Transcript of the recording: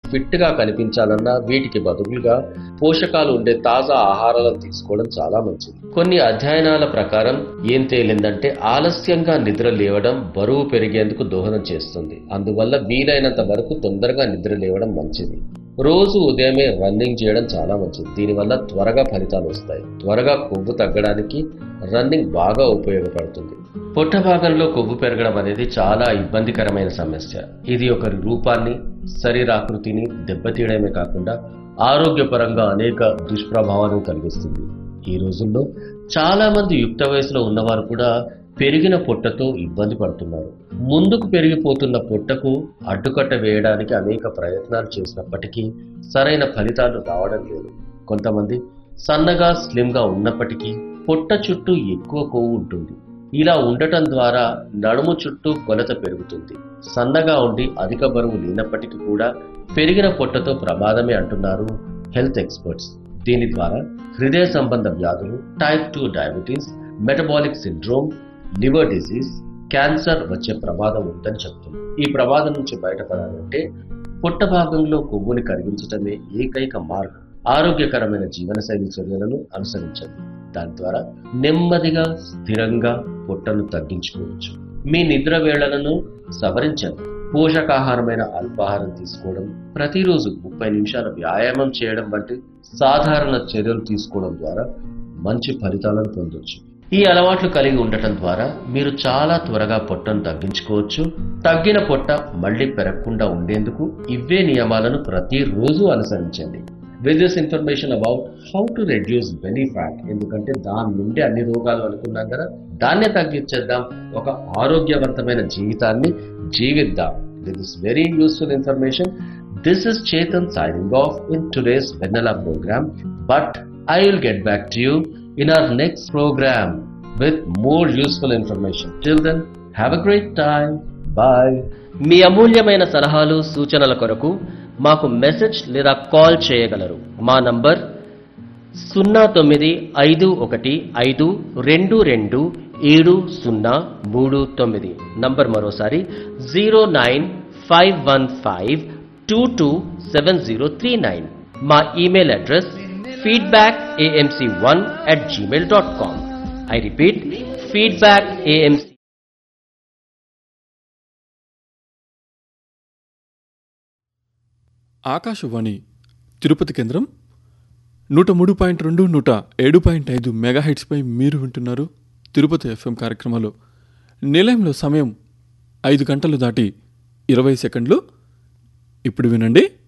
Fit గా కనిపించాలన్నా వీటికి బదులుగా పోషకాలు ఉండే తాజా ఆహారాలను తీసుకోవడం చాలా మంచిది కొన్ని అధ్యయనాల ప్రకారం ఏం తేలిందంటే ఆలస్యంగా నిద్ర లేవడం బరువు పెరిగేందుకు దోహదం చేస్తుంది అందువల్ల వీలైనంత వరకు తొందరగా నిద్ర లేవడం మంచిది రోజు ఉదయమే రన్నింగ్ చేయడం చాలా మంచిది దీనివల్ల త్వరగా ఫలితాలు వస్తాయి త్వరగా కొవ్వు తగ్గడానికి రన్నింగ్ బాగా ఉపయోగపడుతుంది పొట్ట భాగంలో కొవ్వు పెరగడం అనేది చాలా ఇబ్బందికరమైన సమస్య ఇది ఒకరి రూపాన్ని శరీరాకృతిని దెబ్బతీయడమే కాకుండా ఆరోగ్యపరంగా అనేక దుష్ప్రభావాలను కలిగిస్తుంది ఈ రోజుల్లో చాలా మంది యుక్త వయసులో ఉన్నవారు కూడా పెరిగిన పొట్టతో ఇబ్బంది పడుతున్నారు ముందుకు పెరిగిపోతున్న పొట్టకు అడ్డుకట్ట వేయడానికి అనేక ప్రయత్నాలు చేసినప్పటికీ సరైన ఫలితాలు రావడం లేదు కొంతమంది సన్నగా స్లిమ్గా ఉన్నప్పటికీ పొట్ట చుట్టూ ఎక్కువ కొవ్వు ఉంటుంది ఇలా ఉండటం ద్వారా నడుము చుట్టూ కొలత పెరుగుతుంది సన్నగా ఉండి అధిక బరువు లేనప్పటికీ కూడా పెరిగిన పొట్టతో ప్రమాదమే అంటున్నారు హెల్త్ ఎక్స్పర్ట్స్ దీని ద్వారా హృదయ సంబంధ వ్యాధులు type two diabetes metabolic syndrome liver disease cancer వచ్చే ప్రమాదం ఉందని చెప్తుంది ఈ ప్రమాదం నుంచి బయటపడాలంటే పొట్ట భాగంలో కొవ్వుని కరిగించడమే ఏకైక మార్గం ఆరోగ్యకరమైన జీవనశైలి చర్యలను అనుసరించండి దాని ద్వారా నెమ్మదిగా స్థిరంగా పొట్టను తగ్గించుకోవచ్చు మీ నిద్ర వేళలను సవరించండి పోషకాహారమైన అల్పాహారం తీసుకోవడం ప్రతిరోజు ముప్పై నిమిషాల వ్యాయామం చేయడం వంటి సాధారణ చర్యలు తీసుకోవడం ద్వారా మంచి ఫలితాలను పొందొచ్చు ఈ అలవాట్లు కలిగి ఉండటం ద్వారా మీరు చాలా త్వరగా పొట్టను తగ్గించుకోవచ్చు తగ్గిన పొట్ట మళ్ళీ పెరగకుండా ఉండేందుకు ఇవే నియమాలను ప్రతిరోజు అనుసరించండి with this information about how to reduce belly fat ఎందుకంటే దాని నుండి అన్ని రోగాలు అనుకున్నాం కదా దాన్నే తగ్గించేద్దాం ఒక ఆరోగ్యవంతమైన జీవితాన్ని జీవిద్దాం this is very useful information this is Chetan signing off in today's Vennela program but I will get back to you in our next program with more useful information. Till then, have a great time. Bye. మీ అమూల్యమైన సలహాలు సూచనల కొరకు మాకు message లేదా call చేయగలరు మా number సున్నా తొమ్మిది ఐదు ఒకటి ఐదు రెండు రెండు ఏడు సున్నా మూడు తొమ్మిది నంబర్ మరోసారి zero nine five one five two two seven zero three nine మా email address feedback AMC one at Gmail dot com I repeat feedback AMC Akashvani Tirupati కేంద్రం నూట మూడు పాయింట్ రెండు నూట ఏడు పాయింట్ ఐదు మెగాహైట్స్పై మీరు వింటున్నారు తిరుపతి ఎఫ్ఎం కార్యక్రమాలు నిలయంలో సమయం ఐదు గంటలు దాటి ఇరవై సెకండ్లు ఇప్పుడు వినండి